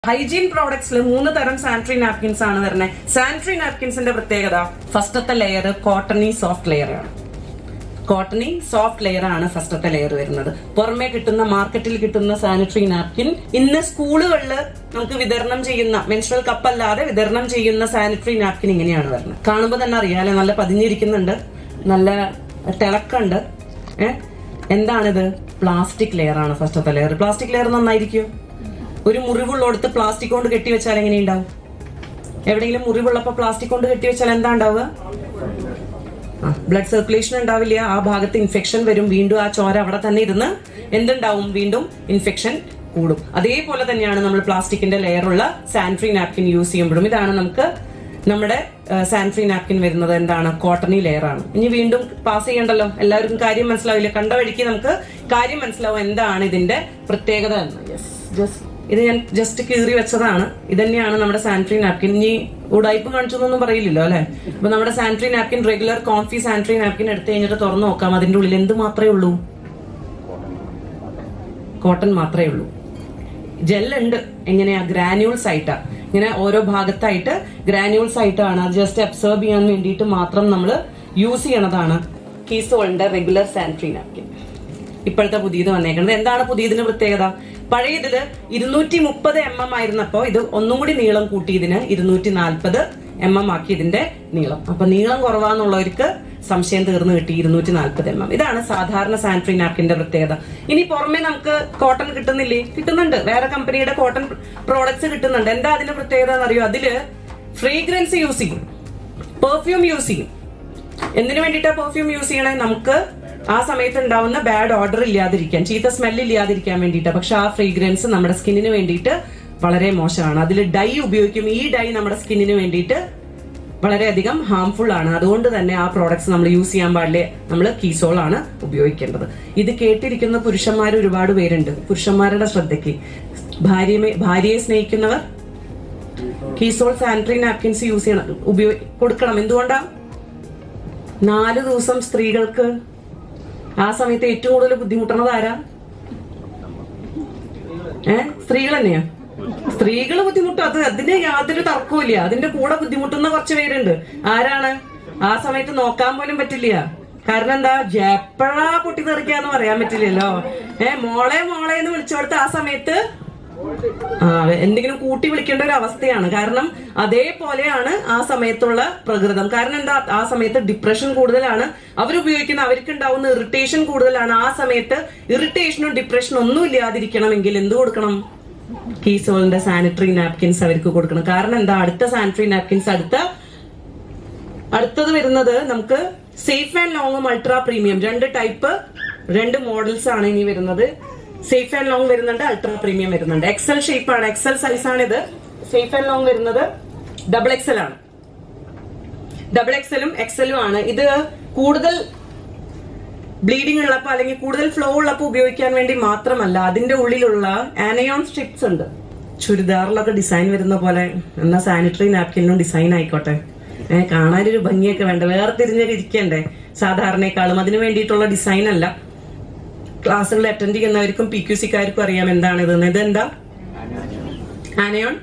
Hygiene പ്രോഡക്ട്സിൽ മൂന്ന് തരം sanitary napkins ആണ് വരുന്നത് സാനിറ്ററി നാപ്കിൻസിന്റെ പ്രത്യേകത ഫസ്റ്റത്തെ ലെയർ കോട്ടണി സോഫ്റ്റ് ലെയർ ആണ് കോട്ടണി സോഫ്റ്റ് ലെയർ ആണ് ഫസ്റ്റത്തെ ലെയർ വരുന്നത് പുറമെ കിട്ടുന്ന മാർക്കറ്റിൽ കിട്ടുന്ന സാനിറ്ററി നാപ്കിൻ ഇന്ന് സ്കൂളുകളിൽ നമുക്ക് വിതരണം ചെയ്യുന്ന മെൻസ്ട്രൽ കപ്പ് അല്ലാതെ വിതരണം ചെയ്യുന്ന സാനിറ്ററി നാപ്കിൻ ഇങ്ങനെയാണ് വരുന്നത് കാണുമ്പോൾ തന്നെ അറിയാലോ നല്ല പതിഞ്ഞിരിക്കുന്നുണ്ട് നല്ല തിളക്കുണ്ട് ഏഹ് എന്താണിത് പ്ലാസ്റ്റിക് ലെയർ ആണ് ഫസ്റ്റത്തെ ലെയർ പ്ലാസ്റ്റിക് ലെയർ നന്നായിരിക്കും ഒരു മുറിവുള്ളടത്ത് പ്ലാസ്റ്റിക് കൊണ്ട് കെട്ടിവെച്ചാൽ എങ്ങനെയുണ്ടാവും എവിടെയെങ്കിലും മുറിവുള്ളപ്പോ പ്ലാസ്റ്റിക് കൊണ്ട് കെട്ടിവെച്ചാൽ എന്താ ഉണ്ടാവുക ബ്ലഡ് സർക്കുലേഷൻ ഉണ്ടാവില്ല ആ ഭാഗത്ത് ഇൻഫെക്ഷൻ വരും വീണ്ടും ആ ചോര അവിടെ തന്നെ ഇരുന്ന് എന്തുണ്ടാവും വീണ്ടും ഇൻഫെക്ഷൻ കൂടും അതേപോലെ തന്നെയാണ് നമ്മൾ പ്ലാസ്റ്റിക്കിന്റെ ലെയറുള്ള സാനിറ്ററി നാപ്കിൻ യൂസ് ചെയ്യുമ്പോഴും ഇതാണ് നമുക്ക് നമ്മുടെ സാനിറ്ററി നാപ്കിൻ വരുന്നത് എന്താണ് കോട്ടണി ലെയർ ആണ് ഇനി വീണ്ടും പാസ് ചെയ്യണ്ടല്ലോ എല്ലാവർക്കും കാര്യം മനസ്സിലാവില്ല കണ്ട വഴിക്ക് നമുക്ക് കാര്യം മനസ്സിലാവും എന്താണ് ഇതിന്റെ പ്രത്യേകത എന്ന് യെസ് ജസ്റ്റ് ഇത് ഞാൻ ജസ്റ്റ് കീറി വെച്ചതാണ് ഇതന്നെയാണ് നമ്മുടെ സാനിറ്ററി നാപ്കിൻ ഇനി ഉടായ്പ് കാണിച്ചൊന്നും പറയില്ലല്ലോ അല്ലെ അപ്പൊ നമ്മുടെ sanitary napkin regular comfy sanitary napkin എടുത്തു കഴിഞ്ഞിട്ട് തുറന്നു നോക്കാം അതിന്റെ ഉള്ളിൽ എന്ത് മാത്രമേ ഉള്ളൂ കോട്ടൺ മാത്രമേ ഉള്ളൂ ജെല്ലുണ്ട് എങ്ങനെയാ ഗ്രാന്യൂൾസ് ആയിട്ടാ ഇങ്ങനെ ഓരോ ഭാഗത്തായിട്ട് ഗ്രാന്യൂൾസ് ആയിട്ടാണ് അത് ജസ്റ്റ് അബ്സോർബ് ചെയ്യാൻ വേണ്ടിയിട്ട് മാത്രം നമ്മൾ യൂസ് ചെയ്യണതാണ് കീസോളിന്റെ റെഗുലർ സാനിറ്ററി നാപ്കിൻ ഇപ്പോഴത്തെ പുതിയത് വന്നേക്കുന്നത് എന്താണ് പുതിയതിന് പ്രത്യേകത പഴയതില് ഇരുന്നൂറ്റി മുപ്പത് എം എം ആയിരുന്നപ്പോ ഇത് ഒന്നും കൂടി നീളം കൂട്ടി ഇതിന് ഇരുന്നൂറ്റി നാൽപ്പത് എം എം ആക്കി ഇതിന്റെ നീളം അപ്പൊ നീളം കുറവാന്നുള്ളവർക്ക് സംശയം തീർന്നു കിട്ടി ഇരുന്നൂറ്റി നാൽപ്പത് എം എം ഇതാണ് സാധാരണ സാനിറ്ററി നാപ്കിന്റെ പ്രത്യേകത ഇനി പുറമെ നമുക്ക് കോട്ടൺ കിട്ടുന്നില്ലേ കിട്ടുന്നുണ്ട് വേറെ കമ്പനിയുടെ കോട്ടൺ പ്രോഡക്ട്സ് കിട്ടുന്നുണ്ട് എന്താ അതിന്റെ പ്രത്യേകത എന്നറിയോ അതില് ഫ്രേഗ്രൻസ് യൂസ് ചെയ്യും പെർഫ്യൂം യൂസ് ചെയ്യും എന്തിനു വേണ്ടിയിട്ടാ പെർഫ്യൂം യൂസ് ചെയ്യണേ നമുക്ക് ആ സമയത്ത് ഉണ്ടാവുന്ന ബാഡ് ഓർഡർ ഇല്ലാതിരിക്കാൻ ചീത്ത സ്മെല്ല് ഇല്ലാതിരിക്കാൻ വേണ്ടിയിട്ടാ പക്ഷെ ആ ഫ്രേഗ്രൻസ് നമ്മുടെ സ്കിന്നിന് വേണ്ടിയിട്ട് വളരെ മോശമാണ് അതിൽ ഡൈ ഉപയോഗിക്കും ഈ ഡൈ നമ്മുടെ സ്കിന്നിന് വേണ്ടിയിട്ട് വളരെയധികം ഹാംഫുൾ ആണ് അതുകൊണ്ട് തന്നെ ആ പ്രോഡക്ട്സ് നമ്മൾ യൂസ് ചെയ്യാൻ പാടില്ല നമ്മൾ കീസോൾ ആണ് ഉപയോഗിക്കേണ്ടത് ഇത് കേട്ടിരിക്കുന്ന പുരുഷന്മാർ ഒരുപാട് പേരുണ്ട് പുരുഷന്മാരുടെ ശ്രദ്ധയ്ക്ക് ഭാര്യയെ ഭാര്യയെ സ്നേഹിക്കുന്നവർ കീസോൾ സാനിറ്ററി നാപ്കിൻസ് യൂസ് ചെയ്യണം ഉപയോഗ കൊടുക്കണം എന്തുകൊണ്ടാ നാല് ദിവസം സ്ത്രീകൾക്ക് ആ സമയത്ത് ഏറ്റവും കൂടുതൽ ബുദ്ധിമുട്ടുന്നത് ആരാ ഏ സ്ത്രീകൾ തന്നെയാ സ്ത്രീകൾ ബുദ്ധിമുട്ടും അത് അതിന് യാതൊരു തർക്കവും അതിന്റെ കൂടെ ബുദ്ധിമുട്ടുന്ന കുറച്ച് പേരുണ്ട് ആരാണ് ആ സമയത്ത് നോക്കാൻ പോലും പറ്റില്ല കാരണം എന്താ എപ്പോഴാ പൊട്ടി തെറിക്കാന്ന് പറയാൻ പറ്റില്ലല്ലോ ഏ മോളെ മോളെ എന്ന് വിളിച്ചോടുത്ത് ആ സമയത്ത് ആ എന്തെങ്കിലും കൂട്ടി വിളിക്കേണ്ട ഒരു അവസ്ഥയാണ് കാരണം അതേപോലെയാണ് ആ സമയത്തുള്ള പ്രകൃതം കാരണം എന്താ ആ സമയത്ത് ഡിപ്രഷൻ കൂടുതലാണ് അവരുപയോഗിക്കുന്ന അവർക്ക് ഉണ്ടാവുന്ന ഇറിറ്റേഷൻ കൂടുതലാണ് ആ സമയത്ത് ഇറിറ്റേഷനും ഡിപ്രഷനും ഒന്നും ഇല്ലാതിരിക്കണമെങ്കിൽ എന്ത് കൊടുക്കണം കീസോളിന്റെ സാനിറ്ററി നാപ്കിൻസ് അവർക്ക് കൊടുക്കണം കാരണം എന്താ അടുത്ത സാനിറ്ററി നാപ്കിൻസ് അടുത്ത അടുത്തത് വരുന്നത് നമുക്ക് സേഫ് ആൻഡ് ലോങ്ങും അൾട്രാ പ്രീമിയം രണ്ട് ടൈപ്പ് രണ്ട് മോഡൽസ് ആണ് ഇനി വരുന്നത് സേഫ് ആൻഡ് ലോങ് വരുന്നുണ്ട് അൾട്രാ പ്രീമിയം വരുന്നുണ്ട് എക്സൽ ഷേപ്പ് ആണ് എക്സൽ സൈസ് ആണ് ഇത് സേഫ് ആൻഡ് ലോങ് വരുന്നത് ഡബിൾ എക്സൽ ആണ് ഡബിൾ എക്സലും എക്സലും ആണ് ഇത് കൂടുതൽ ബ്ലീഡിംഗ് ഉള്ളപ്പോ അല്ലെങ്കിൽ കൂടുതൽ ഫ്ലോ ഉള്ളപ്പോ ഉപയോഗിക്കാൻ വേണ്ടി മാത്രമല്ല അതിന്റെ ഉള്ളിലുള്ള ആനയോൺ സ്ട്രിപ്സ് ഉണ്ട് ചുരിദാറിലൊക്കെ ഡിസൈൻ വരുന്ന പോലെ എന്നാ സാനിറ്ററി നാപ്കിനും ഡിസൈൻ ആയിക്കോട്ടെ ഏഹ് കാണാനൊരു ഭംഗിയൊക്കെ വേണ്ട വേറെ തിരിഞ്ഞൊക്കെ ഇരിക്കണ്ടേ സാധാരണയെക്കാളും അതിന് വേണ്ടിയിട്ടുള്ള ഡിസൈൻ അല്ല ക്ലാസ്സുകൾ അറ്റൻഡ് ചെയ്യുന്നവർക്കും പി ക്യു സിക്കാർക്കും അറിയാം എന്താണ് ഇതെന്ന് ഇതെന്താ ആനയോൺ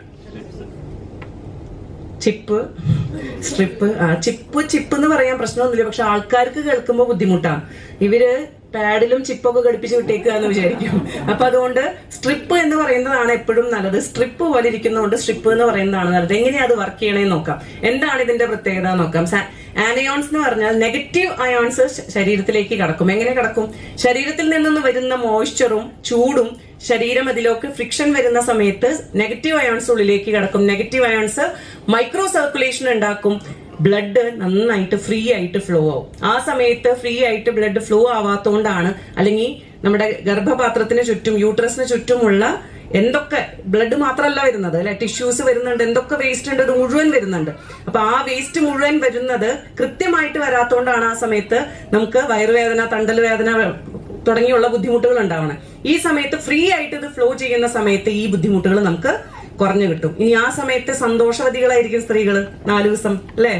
ചിപ്പ് സ്ട്രിപ്പ് ആ ചിപ്പ് ചിപ്പ് എന്ന് പറയാൻ പ്രശ്നമൊന്നുമില്ല പക്ഷെ ആൾക്കാർക്ക് കേൾക്കുമ്പോൾ ബുദ്ധിമുട്ടാണ് ഇവര് പാഡിലും ചിപ്പൊക്കെ ഘടിപ്പിച്ച് വിട്ടേക്കുക എന്ന് വിചാരിക്കും അപ്പൊ അതുകൊണ്ട് സ്ട്രിപ്പ് എന്ന് പറയുന്നതാണ് എപ്പോഴും നല്ലത് സ്ട്രിപ്പ് പോലെ ഇരിക്കുന്നതുകൊണ്ട് സ്ട്രിപ്പ് എന്ന് പറയുന്നതാണ് നല്ലത് എങ്ങനെയാ അത് വർക്ക് ചെയ്യണേന്ന് നോക്കാം എന്താണ് ഇതിന്റെ പ്രത്യേകത നോക്കാം ആനയോൺസ് എന്ന് പറഞ്ഞാൽ നെഗറ്റീവ് അയോൺസ് ശരീരത്തിലേക്ക് കടക്കും എങ്ങനെ കടക്കും ശരീരത്തിൽ നിന്നും വരുന്ന മോയ്സ്ചറും ചൂടും ശരീരം അതിലേക്ക് ഫ്രിക്ഷൻ വരുന്ന സമയത്ത് നെഗറ്റീവ് അയോൺസ് ഉള്ളിലേക്ക് കടക്കും നെഗറ്റീവ് അയോൺസ് മൈക്രോ സർക്കുലേഷൻ ഉണ്ടാക്കും ബ്ലഡ് നന്നായിട്ട് ഫ്രീ ആയിട്ട് ഫ്ലോ ആവും ആ സമയത്ത് ഫ്രീ ആയിട്ട് ബ്ലഡ് ഫ്ലോ ആവാത്തോണ്ടാണ് അല്ലെങ്കിൽ നമ്മുടെ ഗർഭപാത്രത്തിന് ചുറ്റും യൂട്രസിന് ചുറ്റുമുള്ള എന്തൊക്കെ ബ്ലഡ് മാത്രമല്ല വരുന്നത് അല്ലെ ടിഷ്യൂസ് വരുന്നുണ്ട് എന്തൊക്കെ വേസ്റ്റ് ഉണ്ട് അത് മുഴുവൻ വരുന്നുണ്ട് അപ്പൊ ആ വേസ്റ്റ് മുഴുവൻ വരുന്നത് കൃത്യമായിട്ട് വരാത്തോണ്ടാണ് ആ സമയത്ത് നമുക്ക് വയറുവേദന തണ്ടൽ വേദന തുടങ്ങിയുള്ള ബുദ്ധിമുട്ടുകൾ ഉണ്ടാവണം ഈ സമയത്ത് ഫ്രീ ആയിട്ട് ഇത് ഫ്ലോ ചെയ്യുന്ന സമയത്ത് ഈ ബുദ്ധിമുട്ടുകൾ നമുക്ക് കുറഞ്ഞു കിട്ടും ഇനി ആ സമയത്ത് സന്തോഷവതികളായിരിക്കും സ്ത്രീകൾ നാലു ദിവസം അല്ലേ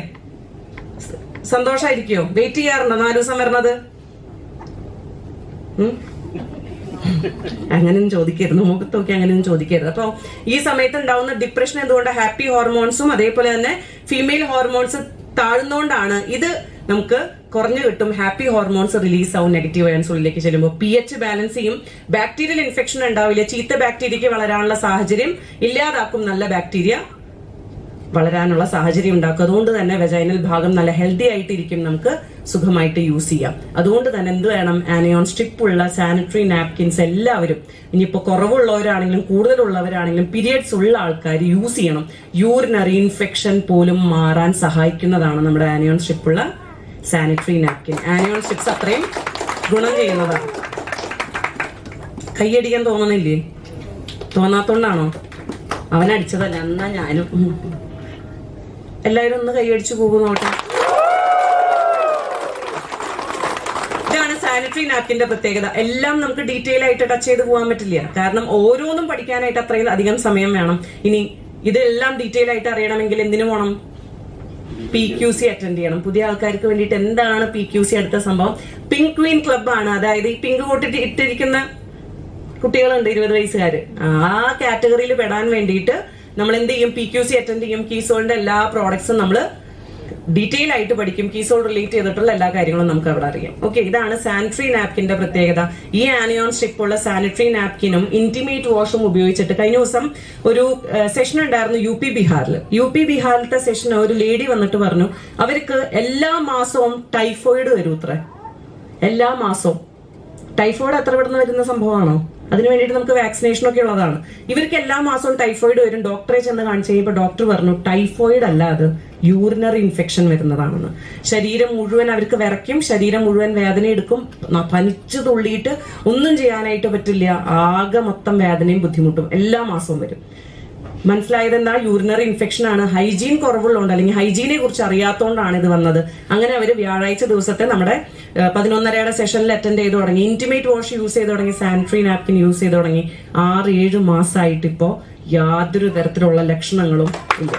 സന്തോഷായിരിക്കോ വെയിറ്റ് ചെയ്യാറുണ്ടോ നാലു ദിവസം വരണത് ഉം? അങ്ങനെയൊന്നും ചോദിക്കരുത് മുഖത്ത് നോക്കി അങ്ങനെയൊന്നും ചോദിക്കരുത് അപ്പൊ ഈ സമയത്ത് ഉണ്ടാവുന്ന ഡിപ്രഷൻ എന്തുകൊണ്ട് ഹാപ്പി ഹോർമോൺസും അതേപോലെ തന്നെ ഫീമെയിൽ ഹോർമോൺസ് താഴ്ന്നുകൊണ്ടാണ് ഇത് നമുക്ക് കുറഞ്ഞു കിട്ടും ഹാപ്പി ഹോർമോൺസ് റിലീസ് ആവും നെഗറ്റീവ് അയൺസ് ഉള്ളിലേക്ക് ചെല്ലുമ്പോൾ പി എച്ച് ബാലൻസ് ചെയ്യും ബാക്ടീരിയൽ ഇൻഫെക്ഷൻ ഉണ്ടാവില്ല ചീത്ത ബാക്ടീരിയക്ക് വളരാനുള്ള സാഹചര്യം ഇല്ലാതാക്കും നല്ല ബാക്ടീരിയ വളരാനുള്ള സാഹചര്യം ഉണ്ടാക്കും അതുകൊണ്ട് തന്നെ വെജൈനൽ ഭാഗം നല്ല ഹെൽത്തി ആയിട്ടിരിക്കും നമുക്ക് സുഖമായിട്ട് യൂസ് ചെയ്യാം അതുകൊണ്ട് തന്നെ എന്ത് വേണം ആനയോൺ സ്ട്രിപ്പ് ഉള്ള സാനിറ്ററി നാപ്കിൻസ് എല്ലാവരും ഇനിയിപ്പോ കുറവുള്ളവരാണെങ്കിലും കൂടുതലുള്ളവരാണെങ്കിലും പീരിയഡ്സ് ഉള്ള ആൾക്കാർ യൂസ് ചെയ്യണം യൂറിനറി ഇൻഫെക്ഷൻ പോലും മാറാൻ സഹായിക്കുന്നതാണ് നമ്മുടെ ആനയോൺ സ്ട്രിപ്പ് ഉള്ള സാനിറ്ററി നാപ്കിൻ ആനയോൺ സ്ട്രിപ്സ് അത്രയും ഗുണം ചെയ്യുന്നതാണ് കൈയടിക്കാൻ തോന്നണില്ലേ തോന്നാത്തോണ്ടാണോ അവൻ അടിച്ചതല്ല എന്നാ ഞാനും ഉം. എല്ലാവരും ഒന്ന് കൈയടിച്ചു പോകും നോട്ടെ ഇതാണ് സാനിറ്ററി നാപ്കിന്റെ പ്രത്യേകത എല്ലാം നമുക്ക് ഡീറ്റെയിൽ ആയിട്ട് ടച്ച് ചെയ്ത് പോകാൻ പറ്റില്ല കാരണം ഓരോന്നും പഠിക്കാനായിട്ട് അത്രയും അധികം സമയം വേണം ഇനി ഇതെല്ലാം ഡീറ്റെയിൽ ആയിട്ട് അറിയണമെങ്കിൽ എന്തിനു പോകണം പി ക്യു സി അറ്റൻഡ് ചെയ്യണം പുതിയ ആൾക്കാർക്ക് വേണ്ടിയിട്ട് എന്താണ് പി ക്യു സി അടുത്ത സംഭവം പിങ്ക് ക്വീൻ ക്ലബ് ആണ് അതായത് ഈ പിങ്ക് കോട്ടിട്ട് ഇട്ടിരിക്കുന്ന കുട്ടികളുണ്ട് ഇരുപത് വയസ്സുകാര് ആ കാറ്റഗറിയിൽ പെടാൻ വേണ്ടിയിട്ട് നമ്മൾ എന്ത് ചെയ്യും പി ക്യു സി അറ്റൻഡ് ചെയ്യും കീസോളിന്റെ എല്ലാ പ്രോഡക്ട്സും നമ്മൾ ഡീറ്റെയിൽ ആയിട്ട് പഠിക്കും കീസോൾ റിലേറ്റ് ചെയ്തിട്ടുള്ള എല്ലാ കാര്യങ്ങളും നമുക്ക് അവിടെ അറിയാം ഓക്കെ ഇതാണ് സാനിറ്ററി നാപ്കിന്റെ പ്രത്യേകത ഈ ആനിയോൺ സ്ട്രിപ്പ് ഉള്ള സാനിറ്ററി നാപ്കിനും ഇന്റിമേറ്റ് വാഷും ഉപയോഗിച്ചിട്ട് കഴിഞ്ഞ ദിവസം ഒരു സെഷൻ ഉണ്ടായിരുന്നു യു പി ബീഹാറിൽ യു പി ബീഹാറിലത്തെ സെഷൻ ഒരു ലേഡി വന്നിട്ട് പറഞ്ഞു അവർക്ക് എല്ലാ മാസവും ടൈഫോയിഡ് വരും ഇത്ര എല്ലാ മാസവും ടൈഫോയിഡ് എത്ര പെടുന്ന വരുന്ന സംഭവമാണോ അതിന് വേണ്ടിയിട്ട് നമുക്ക് വാക്സിനേഷൻ ഒക്കെ ഉള്ളതാണ് ഇവർക്ക് എല്ലാ മാസവും ടൈഫോയിഡ് വരും ഡോക്ടറെ ചെന്ന് കാണിച്ചു കഴിയുമ്പോൾ ഡോക്ടർ പറഞ്ഞു ടൈഫോയിഡ് അല്ല അത് യൂറിനറി ഇൻഫെക്ഷൻ വരുന്നതാണെന്ന് ശരീരം മുഴുവൻ അവർക്ക് വിറയ്ക്കും ശരീരം മുഴുവൻ വേദന എടുക്കും ന- പനിച്ചു തുള്ളിയിട്ട് ഒന്നും ചെയ്യാനായിട്ട് പറ്റില്ല ആകെ മൊത്തം വേദനയും ബുദ്ധിമുട്ടും എല്ലാ മാസവും വരും മനസ്സിലായത് എന്താ യൂറിനറി ഇൻഫെക്ഷൻ ആണ് ഹൈജീൻ കുറവുള്ളതുകൊണ്ട് അല്ലെങ്കിൽ ഹൈജീനെ കുറിച്ച് അറിയാത്തതുകൊണ്ടാണ് ഇത് വന്നത് അങ്ങനെ അവർ വ്യാഴാഴ്ച ദിവസത്തെ നമ്മുടെ ഏഹ്, പതിനൊന്നരയുടെ സെഷനിൽ അറ്റൻഡ് ചെയ്ത് തുടങ്ങി ഇന്റിമേറ്റ് വാഷ് യൂസ് ചെയ്ത് തുടങ്ങി സാനിറ്ററി നാപ്കിൻ യൂസ് ചെയ്ത് തുടങ്ങി ആറ് ഏഴ് മാസമായിട്ട് ഇപ്പോ യാതൊരു തരത്തിലുള്ള ലക്ഷണങ്ങളും ഇല്ല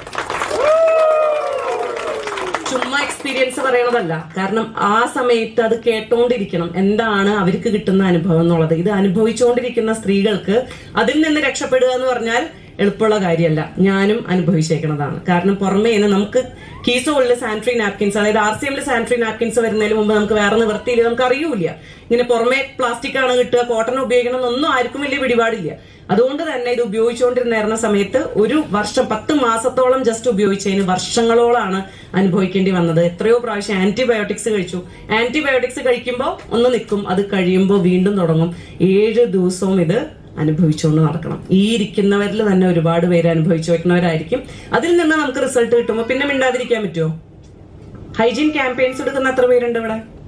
ചുമ്മാ എക്സ്പീരിയൻസ് പറയണതല്ല കാരണം ആ സമയത്ത് അത് കേട്ടോണ്ടിരിക്കണം എന്താണ് അവർക്ക് കിട്ടുന്ന അനുഭവം എന്നുള്ളത് ഇത് അനുഭവിച്ചുകൊണ്ടിരിക്കുന്ന സ്ത്രീകൾക്ക് അതിൽ നിന്ന് രക്ഷപ്പെടുക എന്ന് പറഞ്ഞാൽ എളുപ്പമുള്ള കാര്യമല്ല ഞാനും അനുഭവിച്ചേക്കുന്നതാണ് കാരണം പുറമേ നിന്ന് നമുക്ക് കീസോളിൽ സാനിറ്ററി നാപ്കിൻസ് അതായത് ആർ സി എമ്മിൽ സാനിറ്ററി നാപ്കിൻസ് വരുന്നതിന് മുമ്പ് നമുക്ക് വേറെ നിവൃത്തിയില്ല നമുക്ക് അറിയൂല ഇങ്ങനെ പുറമേ പ്ലാസ്റ്റിക് ആണ് കിട്ടുക കോട്ടൺ ഉപയോഗിക്കണം എന്നൊന്നും ആർക്കും വലിയ പിടിപാടില്ല അതുകൊണ്ട് തന്നെ ഇത് ഉപയോഗിച്ചുകൊണ്ടിരുന്ന സമയത്ത് ഒരു വർഷം പത്ത് മാസത്തോളം ജസ്റ്റ് ഉപയോഗിച്ചതിന് വർഷങ്ങളോളാണ് അനുഭവിക്കേണ്ടി വന്നത് എത്രയോ പ്രാവശ്യം ആന്റിബയോട്ടിക്സ് കഴിച്ചു ആന്റിബയോട്ടിക്സ് കഴിക്കുമ്പോൾ ഒന്ന് നിൽക്കും അത് കഴിയുമ്പോൾ വീണ്ടും തുടങ്ങും ഏഴ് ദിവസവും ഇത് അനുഭവിച്ചുകൊണ്ട് നടക്കണം ഈ ഇരിക്കുന്നവരിൽ തന്നെ ഒരുപാട് പേര് അനുഭവിച്ചു വെക്കുന്നവരായിരിക്കും അതിൽ നിന്ന് നമുക്ക് റിസൾട്ട് കിട്ടുമ്പോൾ പിന്നെ മിണ്ടാതിരിക്കാൻ പറ്റുമോ ഹൈജീൻ ക്യാമ്പയിൻസ് എടുക്കുന്ന എത്ര പേരുണ്ട് ഇവിടെ